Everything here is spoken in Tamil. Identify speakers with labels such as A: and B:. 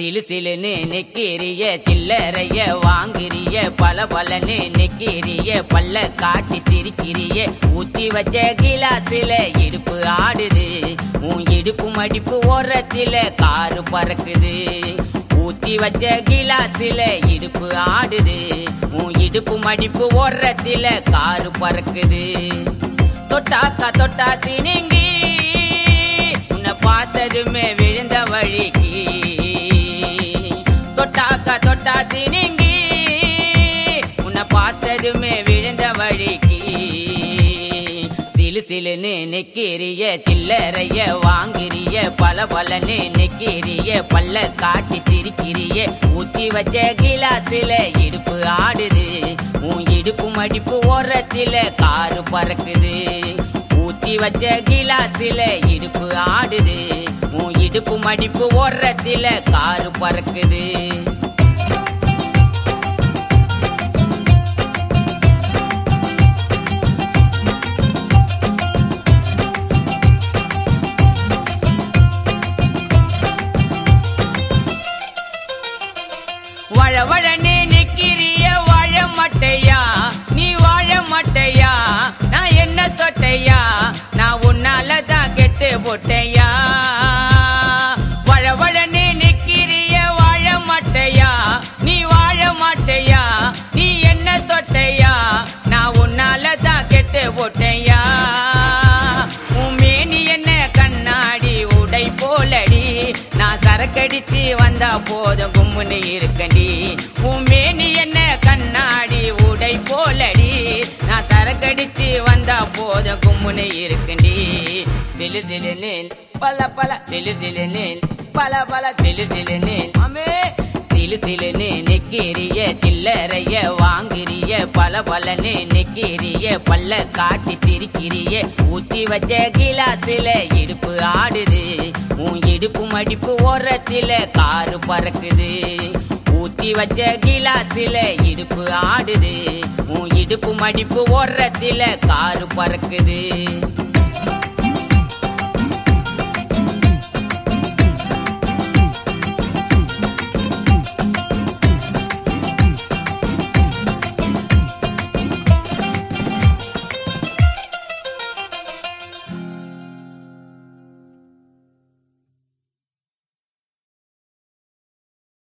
A: சிலு சிலுன்னு நிக்கிறிய சில்லறைய வாங்குறிய பல பலன்னு நிக்கிறிய பல்ல காட்டி சிரிக்கிறிய ஊத்தி வச்ச கிலாசில இடுப்பு ஆடுது உன் இடுப்பு மடிப்பு ஓரத்தில காரு பறக்குது ஊத்தி வச்ச கிலாசில இடுப்பு ஆடுது உன் இடுப்பு மடிப்பு ஓரத்தில காரு பறக்குது தொட்டாக்கா தொட்டா தினிங்கி உன்னை பார்த்ததுமே விழுந்த வழிக்கு தொட்டாக்கா தொட்டா தினிங்கி உன்னை பார்த்ததுமே விழுந்த வழிக்கு சிலு சிலுன்னு நிக்கிறிய சில்லறைய வாங்குறிய பல பலன்னு நிக்கிறிய பல்ல காட்டி சிரிக்கிறிய ஊத்தி வச்ச கிலாசில இடுப்பு ஆடுது உன் இடுப்பு மடிப்பு ஓரத்தில காரு பறக்குது ஊத்தி வச்ச கிலாசில இடுப்பு ஆடுது உன் இடுப்பு மடிப்பு ஓரத்தில காரு பறக்குது வழ வழனே நிக்கிறிய வாழ மட்டையா நீ வாழ மட்டையா நான் என்ன தொட்டையா நான் உன்னால தான் கெட்டு போட்டையா வழ வழனே நிக்கிறிய வாழ மட்டையா நீ வாழ மாட்டையா நீ என்ன தொட்டையா நான் உன்னால தான் கெட்டு போட்டையா உன் மேனி என்ன கண்ணாடி உடை போலடி நான் சரக்கடித்து வந்தா போதும் கும்முன்னு இருக்கண்டி உன் மேனி என்ன கண்ணாடி உடை போலடி நான் சரக்கடித்து வந்தா போதும் கும்முன்னு இருக்கண்டி சிலு சிலுன்னு பல பல சிலு சிலுன்னு பல பல சிலு சிலுன்னு அமே சிலு சிலுன்னு நிக்கிறிய சில்லறைய வாங்குறிய பல பலன்னு நிக்கிறிய பல்ல காட்டி சிரிக்கிறிய ஊத்தி வச்ச கிலாசில இடுப்பு ஆடுது உன் இடுப்பு மடிப்பு ஓரத்தில காரு பறக்குது ஊத்தி வச்ச கிலாசில இடுப்பு ஆடுது உன் இடுப்பு மடிப்பு ஓரத்தில காரு பறக்குது